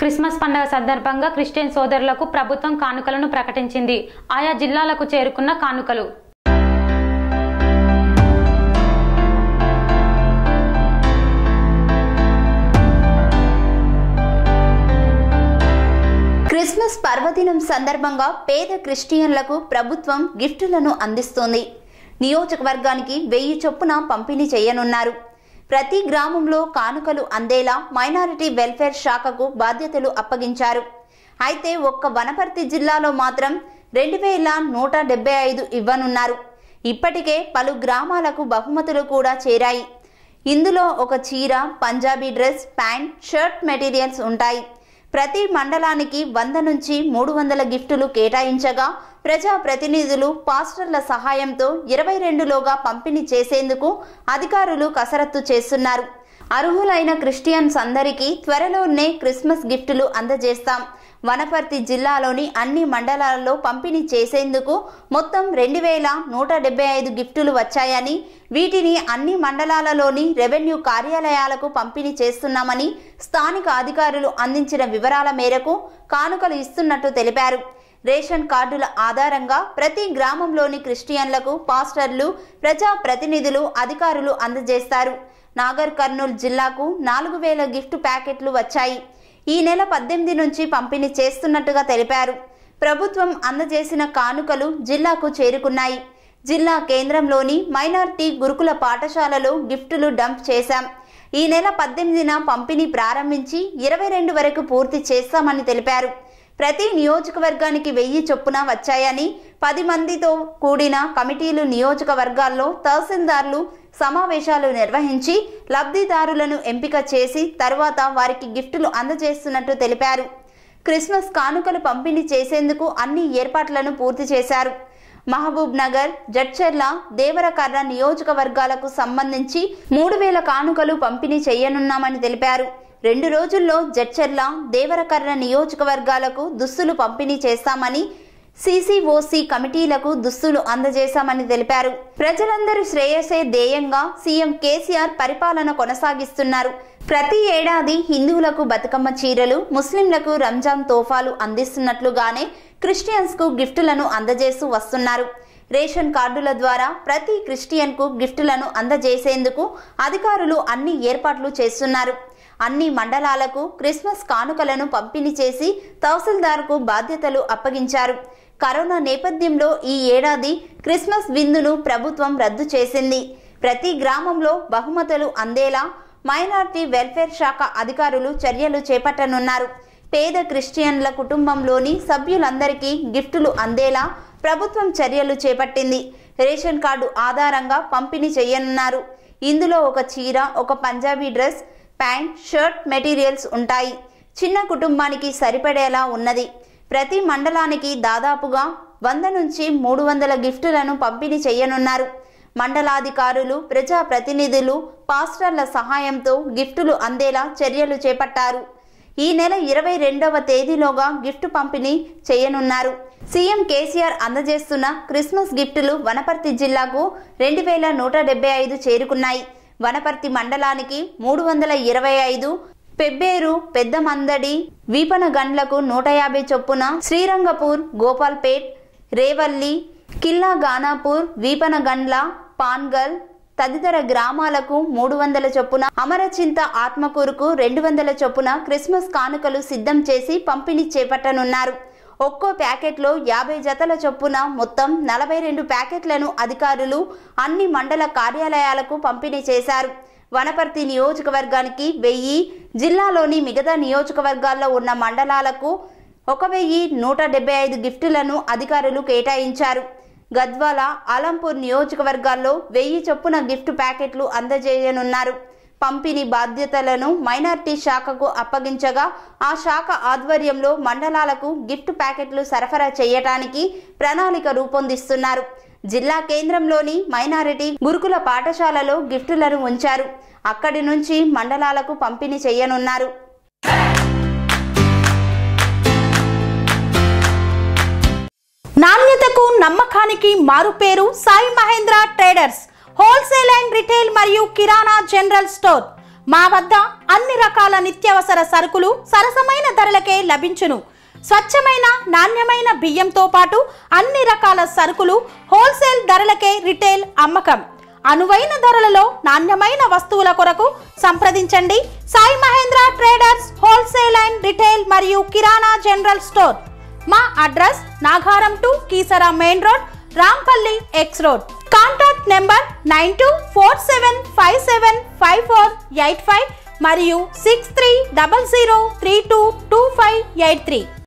Christmas పండుగ సందర్భంగా Christian సోదరులకు ప్రభుత్వం కానుకలను ప్రకటించింది ఆయా జిల్లాలకు చేరుకున్న కానుకలు క్రిస్మస్ పర్వదినం సందర్భంగా పేద క్రిస్టియన్లకు ప్రభుత్వం గిఫ్టులను అందిస్తోంది నియోజకవర్గానికి వెయ్యి చొప్పున పంపిణీ చేయనున్నారు ప్రతి గ్రామంలో కానుకలు అందేలా మైనారిటీ వెల్ఫేర్ శాఖకు బాధ్యతలు అప్పగించారు అయితే ఒక్క వనపర్తి జిల్లాలో మాత్రం రెండు వేల నూట డెబ్బై ఐదు ఇవ్వనున్నారు ఇప్పటికే పలు గ్రామాలకు బహుమతులు కూడా చేరాయి ఇందులో ఒక చీర Punjabi dress pant shirt materials ఉంటాయి ప్రతి మండలానికి వంద నుంచి మూడు వందల గిఫ్టులు కేటాయించగా ప్రజా ప్రతినిధులు పాస్టర్ల సహాయంతో ఇరవై రెండులోగా పంపిణీ చేసేందుకు అధికారులు కసరత్తు చేస్తున్నారు అర్హులైన క్రిస్టియన్స్ అందరికీ త్వరలోనే క్రిస్మస్ గిఫ్టులు అందజేస్తాం వనపర్తి జిల్లాలోని అన్ని మండలాలలో పంపిణీ చేసేందుకు మొత్తం రెండు వేల నూట డెబ్బై ఐదు గిఫ్టులు వచ్చాయని వీటిని అన్ని మండలాలలోని రెవెన్యూ కార్యాలయాలకు పంపిణీ చేస్తున్నామని స్థానిక అధికారులు అందించిన వివరాల మేరకు కానుకలు ఇస్తున్నట్టు తెలిపారు రేషన్ కార్డుల ఆధారంగా ప్రతి గ్రామంలోని క్రిస్టియన్లకు పాస్టర్లు ప్రజా ప్రతినిధులు అధికారులు అందజేస్తారు నాగర్ కర్నూలు జిల్లాకు నాలుగు వేల గిఫ్ట్ ప్యాకెట్లు వచ్చాయి ఈ నెల పద్దెనిమిది నుంచి పంపిణీ చేస్తున్నట్టుగా తెలిపారు ప్రభుత్వం అందజేసిన కానుకలు జిల్లాకు చేరుకున్నాయి జిల్లా కేంద్రంలోని మైనార్టీ గురుకుల పాఠశాలలో గిఫ్టులు డంప్ చేశాం ఈ నెల పద్దెనిమిదిన పంపిణీ ప్రారంభించి ఇరవై రెండు వరకు పూర్తి చేస్తామని తెలిపారు ప్రతి నియోజకవర్గానికి వెయ్యి చొప్పున వచ్చాయని పది మందితో కూడిన కమిటీలు నియోజకవర్గాల్లో తహసీల్దార్లు సమావేశాలు నిర్వహించి లబ్ధిదారులను ఎంపిక చేసి తరువాత వారికి గిఫ్టులు అందజేస్తున్నట్టు తెలిపారు క్రిస్మస్ కానుకలు పంపిణీ చేసేందుకు అన్ని ఏర్పాట్లను పూర్తి చేశారు మహబూబ్ నగర్ జడ్చర్ల దేవరకర్ర నియోజకవర్గాలకు సంబంధించి మూడు వేల కానుకలు పంపిణీ చేయనున్నామని తెలిపారు రెండు రోజుల్లో జడ్చర్ల దేవరకర్ర నియోజకవర్గాలకు దుస్తులు పంపిణీ చేస్తామని సిసిఓసి కమిటీలకు దుస్తులు అందజేశామని తెలిపారు ప్రజలందరూ శ్రేయసే ధ్యేయంగా సీఎం కేసీఆర్ పరిపాలన కొనసాగిస్తున్నారు ప్రతి ఏడాది హిందువులకు బతుకమ్మ చీరలు ముస్లింలకు రంజాన్ తోఫాలు అందిస్తున్నట్లుగానే క్రిస్టియన్స్ కు గిఫ్టులను అందజేస్తూ వస్తున్నారు రేషన్ కార్డుల ద్వారా ప్రతి క్రిస్టియన్ కు గిఫ్టులను అందజేసేందుకు అధికారులు అన్ని ఏర్పాట్లు చేస్తున్నారు అన్ని మండలాలకు క్రిస్మస్ కానుకలను పంపిణీ చేసి తహసీల్దార్కు బాధ్యతలు అప్పగించారు కరోనా నేపథ్యంలో ఈ ఏడాది క్రిస్మస్ విందును ప్రభుత్వం రద్దు చేసింది ప్రతి గ్రామంలో బహుమతులు అందేలా మైనార్టీ వెల్ఫేర్ శాఖ అధికారులు చర్యలు చేపట్టనున్నారు పేద క్రిస్టియన్ల కుటుంబంలోని సభ్యులందరికీ గిఫ్టులు అందేలా ప్రభుత్వం చర్యలు చేపట్టింది రేషన్ కార్డు ఆధారంగా పంపిణీ చేయనున్నారు ఇందులో ఒక చీర ఒక Punjabi dress pant shirt materials ఉంటాయి చిన్న కుటుంబానికి సరిపడేలా ఉన్నది ప్రతి మండలానికి దాదాపుగా వంద నుంచి మూడు వందల గిఫ్టులను పంపిణీ చేయనున్నారు మండలాధికారులు ప్రజా ప్రతినిధులు పాస్టర్ల సహాయంతో గిఫ్టులు అందేలా చర్యలు చేపట్టారు ఈ నెల ఇరవై రెండవ తేదీలోగా గిఫ్ట్ పంపిణీ చేయనున్నారు సీఎం కేసీఆర్ అందజేస్తున్న క్రిస్మస్ గిఫ్టులు వనపర్తి జిల్లాకు రెండు వేల నూట డెబ్బై ఐదు చేరుకున్నాయి వనపర్తి మండలానికి మూడు వందల ఇరవై ఐదు పెబ్బేరు పెద్దమందడి వీపనగండ్లకు నూట యాభై చొప్పున శ్రీరంగపూర్ గోపాల్పేట్ రేవల్లి కిల్లా గానాపూర్ వీపనగండ్ల పాన్గల్ తదితర గ్రామాలకు మూడు వందల చొప్పున అమరచింత ఆత్మకూరుకు రెండు వందల చొప్పున క్రిస్మస్ కానుకలు సిద్ధం చేసి పంపిణీ చేపట్టనున్నారు ఒక్కో ప్యాకెట్లో యాభై జతల చొప్పున మొత్తం నలభై రెండు ప్యాకెట్లను అధికారులు అన్ని మండల కార్యాలయాలకు పంపిణీ చేశారు వనపర్తి నియోజకవర్గానికి వెయ్యి జిల్లాలోని మిగతా నియోజకవర్గాల్లో ఉన్న మండలాలకు ఒక వెయ్యి నూట డెబ్బై ఐదు గిఫ్టులను అధికారులు కేటాయించారు గద్వాల ఆలంపూర్ నియోజకవర్గాల్లో వెయ్యి చొప్పున గిఫ్ట్ ప్యాకెట్లు అందజేయనున్నారు పంపిణీ బాధ్యతలను మైనార్టీ శాఖకు అప్పగించగా ఆ శాఖ ఆధ్వర్యంలో మండలాలకు గిఫ్ట్ ప్యాకెట్లు సరఫరా చేయటానికి ప్రణాళిక రూపొందిస్తున్నారు జిల్లా కేంద్రంలోని మైనారిటీ గురుకుల పాఠశాలలో గిఫ్టులను ఉంచారు అక్కడి నుంచి మండలాలకు పంపిణీ చేయనున్నారు నాణ్యతకు నమ్మకానికి మారుపేరు Sai Mahendra traders wholesale and retail మరియు కిరాణా జనరల్ స్టోర్ మా వద్ద అన్ని రకాల నిత్యావసర సరుకులు సరసమైన ధరలకే లభించును స్వచ్ఛమైన నాణ్యమైన బియ్యంతో పాటు అన్ని రకాల సరుకులు హోల్సేల్ ధరలకే రిటైల్ అమ్మకం అనువైన ధరలలో నాణ్యమైన వస్తువుల కొరకు సంప్రదించండి Sai Mahendra traders wholesale and retail మరియు కిరాణా జనరల్ స్టోర్ మా address Nagaram to Keesara main road Rampalli X road contact number nine two four seven five seven five four eight five మరియు six three double zero three two two five eight three